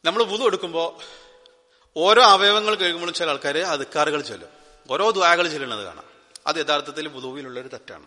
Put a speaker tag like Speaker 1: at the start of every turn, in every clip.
Speaker 1: നമ്മൾ വുതു എടുക്കുമ്പോൾ ഓരോ അവയവങ്ങൾ കഴുകുമ്പോഴും ചില ആൾക്കാർ അതുക്കാറുകൾ ചൊല്ലും ഓരോ ദ്വാകൾ ചൊല്ലുന്നത് കാണാം അത് യഥാർത്ഥത്തിൽ വുതുവിലുള്ള ഒരു തെറ്റാണ്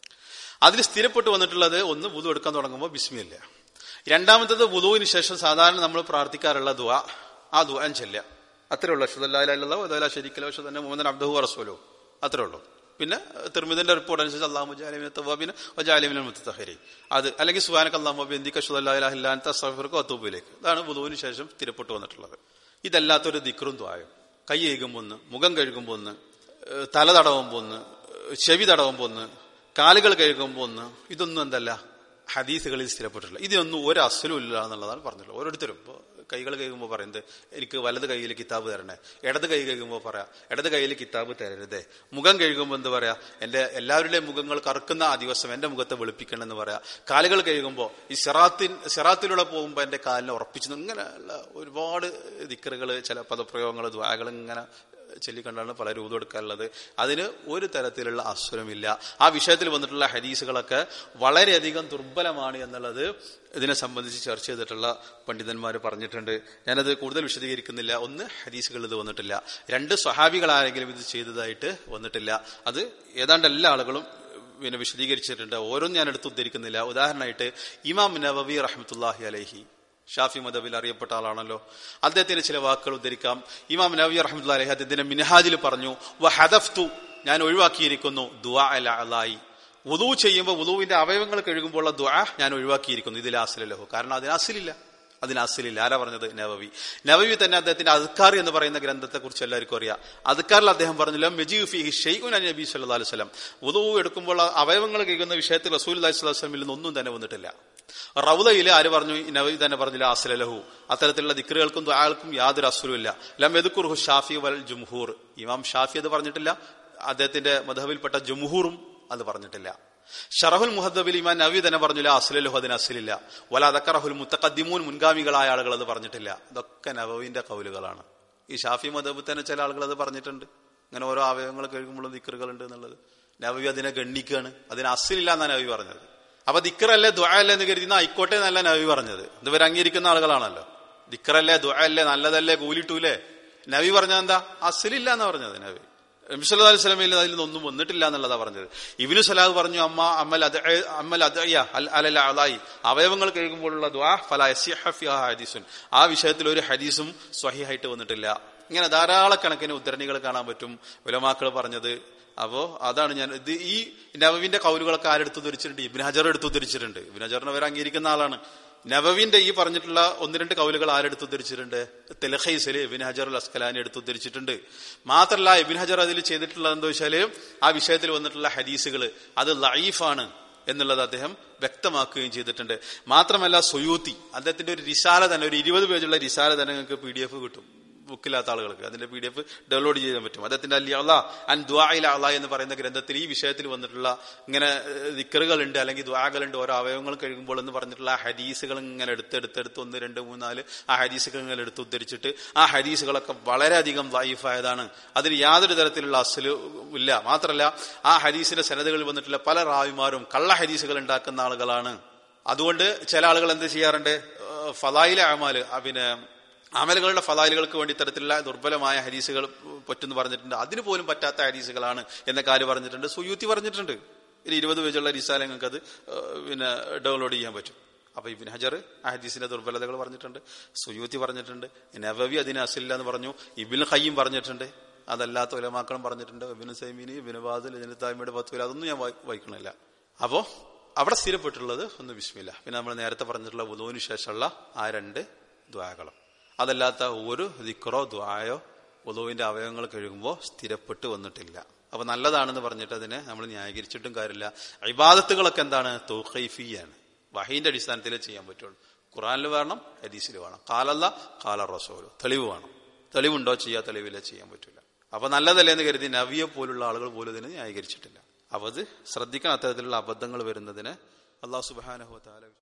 Speaker 1: അതിൽ സ്ഥിരപ്പെട്ട് വന്നിട്ടുള്ളത് ഒന്ന് വുതു എടുക്കാൻ തുടങ്ങുമ്പോൾ ബിസ്മില്ല രണ്ടാമത്തത് വുതുവിന് ശേഷം സാധാരണ നമ്മൾ പ്രാർത്ഥിക്കാറുള്ള ദുആ ആ ദുആൻ ചെല്ലുക അത്രേ ഉള്ളൂ അഷദല്ലാ ശരിക്കലോ തന്നെ മുഹമ്മദ് അബ്ദുഹു റസൂലോ അത്രേ ഉള്ളൂ പിന്നെ തിർമിദിന്റെ റിപ്പോർട്ട് അനുസരിച്ച് അള്ളാഹു മുജാലിമിനെ തവാബിന് വജാലിമിനെ മുത്തഹരി അത് അല്ലെങ്കിൽ സുഹാനക്ക് അള്ളാഹു ബിന്ദിക്ക് അഷുദല്ലാഹില്ലാൻ തസഫിർക്ക് വത്തൂബിലേക്ക് അതാണ് വുതുവിന് ശേഷം സ്ഥിരപ്പെട്ട് വന്നിട്ടുള്ളത് ഇതല്ലാത്തൊരു ദിക്റും ദ്വായും കൈ കഴുകുമ്പോൾ ഒന്ന് മുഖം കഴുകുമ്പോൾ ഒന്ന് ഏഹ് തല തടവുമ്പോൾ ഒന്ന് ഏഹ് ചെവി തടവുമ്പോൾ ഒന്ന് കാലുകൾ കഴുകുമ്പോൾ ഒന്ന് ഇതൊന്നും എന്തല്ല ഹദീസുകളിൽ സ്ഥിരപ്പെട്ടിട്ടില്ല ഇതിനൊന്നും ഒരു അസലും ഇല്ല എന്നുള്ളതാണ് പറഞ്ഞിട്ടുള്ളത് ഓരോരുത്തരും ഇപ്പോൾ കൈകൾ കഴുകുമ്പോൾ പറയുന്നത് എനിക്ക് വലത് കൈയിൽ കിതാബ് തരണേ ഇടത് കൈ കഴുകുമ്പോൾ പറയാം ഇടത് കൈയിൽ കിതാബ് തരരുതേ മുഖം കഴുകുമ്പോൾ എന്ത് പറയാ എന്റെ എല്ലാവരുടെയും മുഖങ്ങൾ കറുക്കുന്ന ആ ദിവസം എന്റെ മുഖത്തെ വെളുപ്പിക്കണം എന്ന് പറയാം കാലുകൾ കഴുകുമ്പോൾ ഈ സിറാത്തിൻ സിറാത്തിലൂടെ പോകുമ്പോൾ എന്റെ കാലിനെ ഉറപ്പിച്ചു ഇങ്ങനെയുള്ള ഒരുപാട് ദിക്കറുകൾ ചില പദപ്രയോഗങ്ങൾ ദ്വാകൾ ഇങ്ങനെ ചൊല്ലിക്കണ്ടാണ് പല രൂപം എടുക്കാറുള്ളത് അതിന് ഒരു തരത്തിലുള്ള അസുരമില്ല ആ വിഷയത്തിൽ വന്നിട്ടുള്ള ഹദീസുകളൊക്കെ വളരെയധികം ദുർബലമാണ് എന്നുള്ളത് ഇതിനെ സംബന്ധിച്ച് ചർച്ച ചെയ്തിട്ടുള്ള പണ്ഡിതന്മാർ പറഞ്ഞിട്ടുണ്ട് ഞാനത് കൂടുതൽ വിശദീകരിക്കുന്നില്ല ഒന്ന് ഹദീസുകൾ ഇത് വന്നിട്ടില്ല രണ്ട് സ്വഹാബികളാരെങ്കിലും ഇത് ചെയ്തതായിട്ട് വന്നിട്ടില്ല അത് ഏതാണ്ട് എല്ലാ ആളുകളും പിന്നെ വിശദീകരിച്ചിട്ടുണ്ട് ഓരോന്നും ഞാൻ എടുത്ത് ഉദ്ധരിക്കുന്നില്ല ഉദാഹരണമായിട്ട് ഇമാം നവവി റഹ്മത്തുല്ലാഹി അലൈഹി ഷാഫി മദബിൽ അറിയപ്പെട്ട ആളാണല്ലോ അദ്ദേഹത്തിന് ചില വാക്കുകൾ ഉദ്ധരിക്കാം ഇമാം നബി റഹ്മത്തുള്ള അലഹി അദ്ദേഹത്തിന്റെ മിനഹാജിൽ പറഞ്ഞു വ ഹദഫ്തു ഞാൻ ഒഴിവാക്കിയിരിക്കുന്നു ദുആ അല അലായി വുദു ചെയ്യുമ്പോൾ വുദുവിന്റെ അവയവങ്ങൾ കഴുകുമ്പോഴുള്ള ദുആ ഞാൻ ഒഴിവാക്കിയിരിക്കുന്നു ഇതിൽ അസിലല്ലഹു കാരണം അതിന് അസിലില്ല അതിന് അസിലില്ല ആരാ പറഞ്ഞത് നവവി നവവി തന്നെ അദ്ദേഹത്തിന്റെ അദ്ക്കാർ എന്ന് പറയുന്ന ഗ്രന്ഥത്തെ കുറിച്ച് എല്ലാവർക്കും അറിയാം അദ്ക്കാറിൽ അദ്ദേഹം പറഞ്ഞില്ല മെജീഫി ഷെയ്ഖുൻ അലി നബി സല്ലല്ലാഹു അലൈഹി വസല്ലം വുദു എടുക്കുമ്പോൾ അവയവങ്ങൾ കഴുകുന്ന വിഷയത്തിൽ റസൂൽ അലൈഹി സ്വലാഹു വസ്ലമിൽ നിന്നൊന്നും തന്നെ വന്നിട്ടില്ല റൗദയിൽ ആര് പറഞ്ഞു നവി തന്നെ പറഞ്ഞില്ല അസ്ലലഹു അത്തരത്തിലുള്ള ദിക്റുകൾക്കും ദ്വാകൾക്കും യാതൊരു അസുരമില്ല ലം എതുക്കുർഹു ഷാഫി വൽ ജുംഹൂർ ഇമാം ഷാഫി അത് പറഞ്ഞിട്ടില്ല അദ്ദേഹത്തിന്റെ മധബിൽപ്പെട്ട ജുംഹൂറും അത് പറഞ്ഞിട്ടില്ല ഷറഹുൽ മുഹദ്ദബിൽ ഇമാൻ നവി തന്നെ പറഞ്ഞില്ല അസ്ലലഹു അതിന് അസിലില്ല വല അതക്കറഹുൽ മുത്തഖദ്ദിമൂൻ മുൻഗാമികളായ ആളുകൾ അത് പറഞ്ഞിട്ടില്ല ഇതൊക്കെ നവവിന്റെ കൗലുകളാണ് ഈ ഷാഫി മദബിൽ തന്നെ ചില ആളുകൾ അത് പറഞ്ഞിട്ടുണ്ട് അങ്ങനെ ഓരോ അവയവങ്ങൾ കഴുകുമ്പോഴും ദിക്കറുകൾ ഉണ്ട് എന്നുള്ളത് നവവി അതിനെ ഗണ്ണിക്കുകയാണ് അതിന് അസിലില്ല എന്നാണ് നവി പറഞ്ഞത് അപ്പൊ ദിക്കറല്ലേ ദ്വയല്ലേ എന്ന് കരുതി ആയിക്കോട്ടെ എന്നല്ല നബി പറഞ്ഞത് ഇതുവരെ അംഗീകരിക്കുന്ന ആളുകളാണല്ലോ ദിക്കറല്ലേ ദ്വയല്ലേ നല്ലതല്ലേ കൂലിട്ടൂലേ നബി പറഞ്ഞത് എന്താ അസിലില്ല എന്ന് പറഞ്ഞത് നബി നബിസ്വല്ലാ അലൈഹി സ്വലമയിൽ അതിൽ നിന്നൊന്നും വന്നിട്ടില്ല എന്നുള്ളതാ പറഞ്ഞത് ഇബിനു സലാഹ് പറഞ്ഞു അമ്മ അമ്മൽ അത് അമ്മൽ അതയ്യ അൽ അലല അലായി അവയവങ്ങൾ കഴുകുമ്പോഴുള്ള ദ്വാ ഫല ഹദീസുൻ ആ വിഷയത്തിൽ ഒരു ഹദീസും സ്വഹിയായിട്ട് വന്നിട്ടില്ല ഇങ്ങനെ ധാരാളക്കണക്കിന് ഉദ്ധരണികൾ കാണാൻ പറ്റും ഉലമാക്കൾ പറഞ്ഞത് അപ്പോ അതാണ് ഞാൻ ഇത് ഈ നവവിന്റെ കൗലുകളൊക്കെ ആരെടുത്ത് ധരിച്ചിട്ടുണ്ട് ഇബിൻ ഹജർ എടുത്തു ധരിച്ചിട്ടുണ്ട് ഇബിൻ ഹജറിനെ അവർ അംഗീകരിക്കുന്ന ആളാണ് നവവിന്റെ ഈ പറഞ്ഞിട്ടുള്ള ഒന്ന് രണ്ട് കൗലുകൾ ആരെടുത്ത് ധരിച്ചിട്ടുണ്ട് തെലഹൈസിൽ ഇബിൻ ഹജർ അൽ അസ്കലാനി എടുത്തു ധരിച്ചിട്ടുണ്ട് മാത്രമല്ല ഇബിൻ ഹജർ അതിൽ ചെയ്തിട്ടുള്ളത് എന്താ വെച്ചാല് ആ വിഷയത്തിൽ വന്നിട്ടുള്ള ഹദീസുകൾ അത് ലൈഫാണ് എന്നുള്ളത് അദ്ദേഹം വ്യക്തമാക്കുകയും ചെയ്തിട്ടുണ്ട് മാത്രമല്ല സൊയൂത്തി അദ്ദേഹത്തിന്റെ ഒരു റിസാല തന്നെ ഒരു ഇരുപത് പേജുള്ള റിസാല തന്നെ നിങ്ങൾക്ക് പി ഡി എഫ് കിട്ടും ബുക്കില്ലാത്ത ആളുകൾക്ക് അതിന്റെ പി ഡി എഫ് ഡൗൺലോഡ് ചെയ്യാൻ പറ്റും അദ്ദേഹത്തിന്റെ അല്ലി അള്ളാ അൻ ദ്വായില അള്ളാ എന്ന് പറയുന്ന ഗ്രന്ഥത്തിൽ ഈ വിഷയത്തിൽ വന്നിട്ടുള്ള ഇങ്ങനെ ദിക്കറുകളുണ്ട് അല്ലെങ്കിൽ ദ്വാകളുണ്ട് ഓരോ അവയവങ്ങൾ കഴുകുമ്പോൾ എന്ന് പറഞ്ഞിട്ടുള്ള ആ ഹദീസുകൾ ഇങ്ങനെ എടുത്തെടുത്തെടുത്ത് ഒന്ന് രണ്ട് മൂന്നാല് ആ ഹദീസുകൾ ഇങ്ങനെ എടുത്ത് ഉദ്ധരിച്ചിട്ട് ആ ഹദീസുകളൊക്കെ വളരെയധികം ലൈഫായതാണ് അതിന് യാതൊരു തരത്തിലുള്ള അസല് ഇല്ല മാത്രമല്ല ആ ഹദീസിന്റെ സനതകളിൽ വന്നിട്ടുള്ള പല റാവിമാരും കള്ള ഹദീസുകൾ ഉണ്ടാക്കുന്ന ആളുകളാണ് അതുകൊണ്ട് ചില ആളുകൾ എന്ത് ചെയ്യാറുണ്ട് ഫലായിലെ അമാല് പിന്നെ അമലുകളുടെ ഫലാലുകൾക്ക് വേണ്ടി ഇത്തരത്തിലുള്ള ദുർബലമായ ഹരീസുകൾ പറ്റുന്നു പറഞ്ഞിട്ടുണ്ട് അതിന് പോലും പറ്റാത്ത ഹരീസുകളാണ് എന്ന കാര്യം പറഞ്ഞിട്ടുണ്ട് സുയൂത്തി പറഞ്ഞിട്ടുണ്ട് ഒരു ഇരുപത് പേജുള്ള റിസാല നിങ്ങൾക്ക് അത് പിന്നെ ഡൗൺലോഡ് ചെയ്യാൻ പറ്റും അപ്പൊ ഇബിൻ ഹജർ ആ ഹദീസിന്റെ ദുർബലതകൾ പറഞ്ഞിട്ടുണ്ട് സുയൂത്തി പറഞ്ഞിട്ടുണ്ട് നവവി അതിന് അസില്ല എന്ന് പറഞ്ഞു ഇബിൻ ഖയ്യും പറഞ്ഞിട്ടുണ്ട് അതല്ലാത്ത ഉലമാക്കളും പറഞ്ഞിട്ടുണ്ട് ഇബിൻ സൈമീനി ഇബിൻ വാദിൽ ജനതായ്മയുടെ പത്തുല അതൊന്നും ഞാൻ വായിക്കണില്ല അപ്പോ അവിടെ സ്ഥിരപ്പെട്ടുള്ളത് ഒന്ന് വിസ്മില്ല പിന്നെ നമ്മൾ നേരത്തെ പറഞ്ഞിട്ടുള്ള ഉദവിന് ശേഷമുള്ള ആ രണ്ട് ദ്വാകളും അതല്ലാത്ത ഒരു ദിക്കറോ ദ്വായോ ഉദുവിന്റെ അവയവങ്ങൾ കഴുകുമ്പോൾ സ്ഥിരപ്പെട്ട് വന്നിട്ടില്ല അപ്പൊ നല്ലതാണെന്ന് പറഞ്ഞിട്ട് അതിനെ നമ്മൾ ന്യായീകരിച്ചിട്ടും കാര്യമില്ല ഇബാദത്തുകളൊക്കെ എന്താണ് തൗഖൈഫിയാണ് വഹീന്റെ അടിസ്ഥാനത്തിലേ ചെയ്യാൻ പറ്റുള്ളൂ ഖുറാനിൽ വേണം ഹദീസിൽ വേണം കാലല്ല കാല റസോലു തെളിവ് വേണം തെളിവുണ്ടോ ചെയ്യാ തെളിവില്ല ചെയ്യാൻ പറ്റില്ല അപ്പൊ നല്ലതല്ലേ എന്ന് കരുതി നവിയെ പോലുള്ള ആളുകൾ പോലും ഇതിനെ ന്യായീകരിച്ചിട്ടില്ല അപ്പൊ അത് ശ്രദ്ധിക്കണം അത്തരത്തിലുള്ള അബദ്ധങ്ങൾ വരുന്നതിന് അള്ളാഹു സുബാനഹു താല